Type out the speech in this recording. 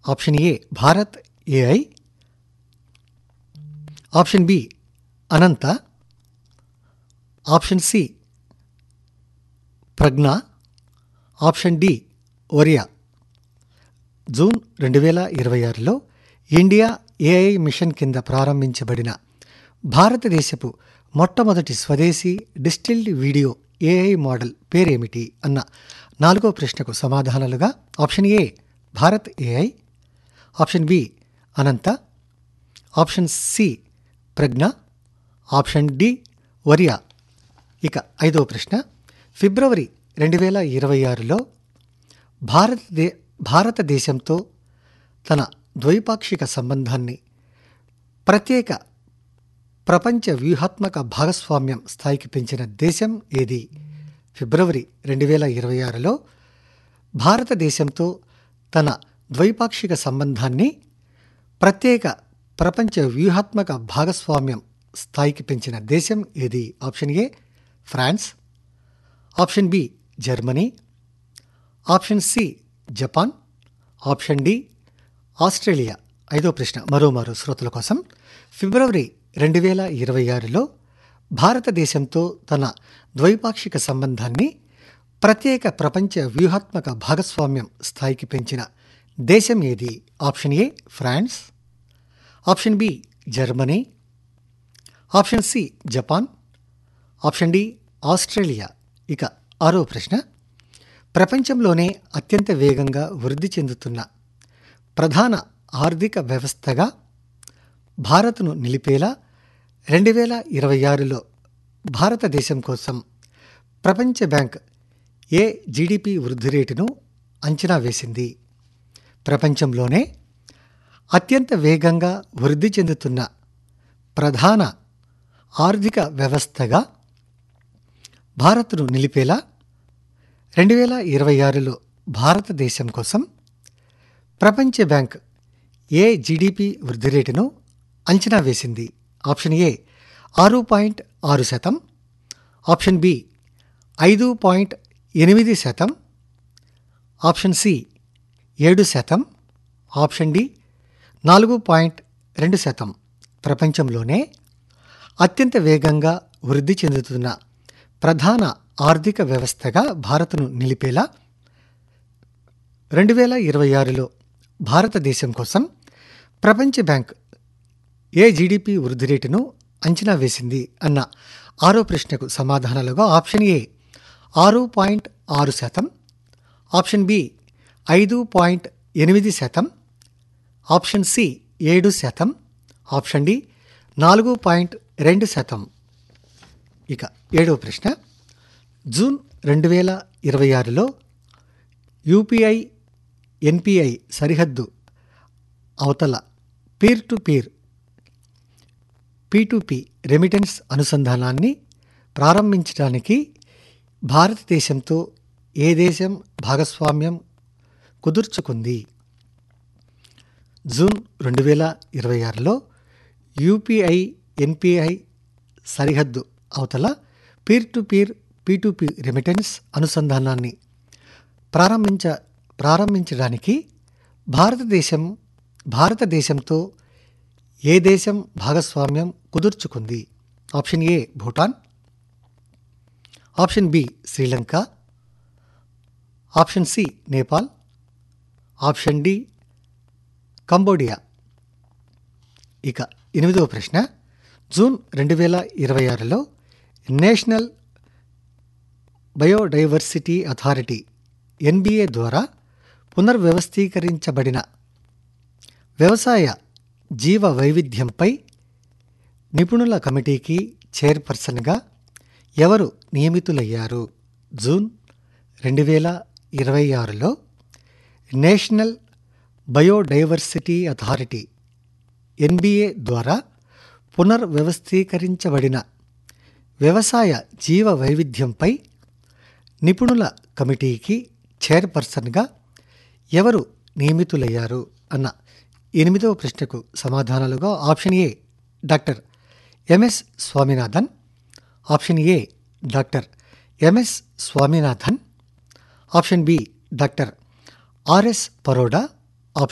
option A Bharat AI option B Ananta option C Prajna option D Oriya June రెండు వేల ఇరవై ఆరులో ఇండియా ఏఐ మిషన్ కింద ప్రారంభించబడిన భారతదేశపు మొట్టమొదటి స్వదేశీ డిస్టిల్డ్ వీడియో ఏఐ మోడల్ పేరేమిటి అన్న నాలుగో ప్రశ్నకు సమాధానాలుగా option A Bharat AI option B Ananta option C Prajna option D వరియా ఇక ఐదవ ప్రశ్న ఫిబ్రవరి రెండు వేల ఇరవై ఆరులో భారతదే భారతదేశంతో తన ద్వైపాక్షిక సంబంధాన్ని ప్రత్యేక ప్రపంచ వ్యూహాత్మక భాగస్వామ్యం స్థాయికి పెంచిన దేశం ఏది ఫిబ్రవరి రెండు వేల ఇరవై ఆరులో భారతదేశంతో తన ద్వైపాక్షిక సంబంధాన్ని ప్రత్యేక ప్రపంచ వ్యూహాత్మక భాగస్వామ్యం స్థాయికి పెంచిన దేశం ఏది option A France option B Germany option C Japan option D Australia ఐదో ప్రశ్న మరోమారు శ్రోతల కోసం ఫిబ్రవరి రెండు వేల ఇరవై ఆరులో భారతదేశంతో తన ద్వైపాక్షిక సంబంధాన్ని ప్రత్యేక ప్రపంచ వ్యూహాత్మక భాగస్వామ్యం స్థాయికి పెంచిన దేశం ఏది option A France option B Germany option C Japan option D Australia ఇక ఆరో ప్రశ్న ప్రపంచంలోనే అత్యంత వేగంగా వృద్ధి చెందుతున్న ప్రధాన ఆర్థిక వ్యవస్థగా భారత్ను నిలిపేలా రెండు వేల ఇరవై ఆరులో భారతదేశం కోసం ప్రపంచ బ్యాంక్ ఏ జీడిపి వృద్ధి రేటును అంచనా వేసింది ప్రపంచంలోనే అత్యంత వేగంగా వృద్ధి చెందుతున్న ప్రధాన ఆర్థిక వ్యవస్థగా భారత్ను నిలిపేలా రెండు వేల ఇరవై ఆరులో భారతదేశం కోసం ప్రపంచ బ్యాంక్ ఏ జీడిపి వృద్ధి రేటును అంచనా వేసింది ఆప్షన్ ఏ ఆరు పాయింట్ ఆరు శాతం ఆప్షన్ బి ఐదు పాయింట్ ఎనిమిది శాతం ఆప్షన్ సి ఏడు శాతం ఆప్షన్ డి నాలుగు పాయింట్ రెండు శాతం ప్రపంచంలోనే అత్యంత వేగంగా వృద్ధి చెందుతున్న ప్రధాన ఆర్థిక వ్యవస్థగా భారత్ను నిలిపేలా రెండు వేల ఇరవై ఆరులో భారతదేశం కోసం ప్రపంచ బ్యాంక్ ఏ జీడిపి వృద్ధి రేటును అంచనా వేసింది అన్న ఆరో ప్రశ్నకు సమాధానాలుగా ఆప్షన్ ఏ ఆరు పాయింట్ ఆరు శాతం ఆప్షన్ బి ఐదు పాయింట్ ఎనిమిది శాతం ఆప్షన్ సి ఏడు శాతం ఆప్షన్ డి నాలుగు పాయింట్ రెండు శాతం ఇక ఏడవ ప్రశ్న జూన్ రెండు వేల ఇరవై ఆరులో యూపీఐ ఎన్పిఐ సరిహద్దు అవతల peer to peer P remittance అనుసంధానాన్ని ప్రారంభించడానికి భారతదేశంతో ఏ దేశం భాగస్వామ్యం కుదుర్చుకుంది జూన్ రెండు వేల ఇరవై ఆరులో యూపీఐ ఎన్పిఐ సరిహద్దు అవతల peer to peer P remittance అనుసంధానాన్ని ప్రారంభించ ప్రారంభించడానికి భారతదేశం భారతదేశంతో ఏ దేశం భాగస్వామ్యం కుదుర్చుకుంది option A Bhutan option B Sri Lanka option C Nepal option D Cambodia ఇక ఎనిమిదవ ప్రశ్న జూన్ రెండు వేల ఇరవై ఆరులో నేషనల్ బయోడైవర్సిటీ అథారిటీ ఎన్బిఏ ద్వారా పునర్వ్యవస్థీకరించబడిన వ్యవసాయ జీవ వైవిధ్యంపై నిపుణుల కమిటీకి చైర్పర్సన్గా ఎవరు నియమితులయ్యారు జూన్ రెండు వేల ఇరవై ఆరులో నేషనల్ బయోడైవర్సిటీ అథారిటీ ఎన్బిఏ ద్వారా పునర్వ్యవస్థీకరించబడిన వ్యవసాయ జీవ వైవిధ్యంపై నిపుణుల కమిటీకి చైర్పర్సన్గా ఎవరు నియమితులయ్యారు అన్న ఎనిమిదవ ప్రశ్నకు సమాధానాలుగా option A doctor MS Swaminathan option A doctor MS Swaminathan option B doctor RS పరోడా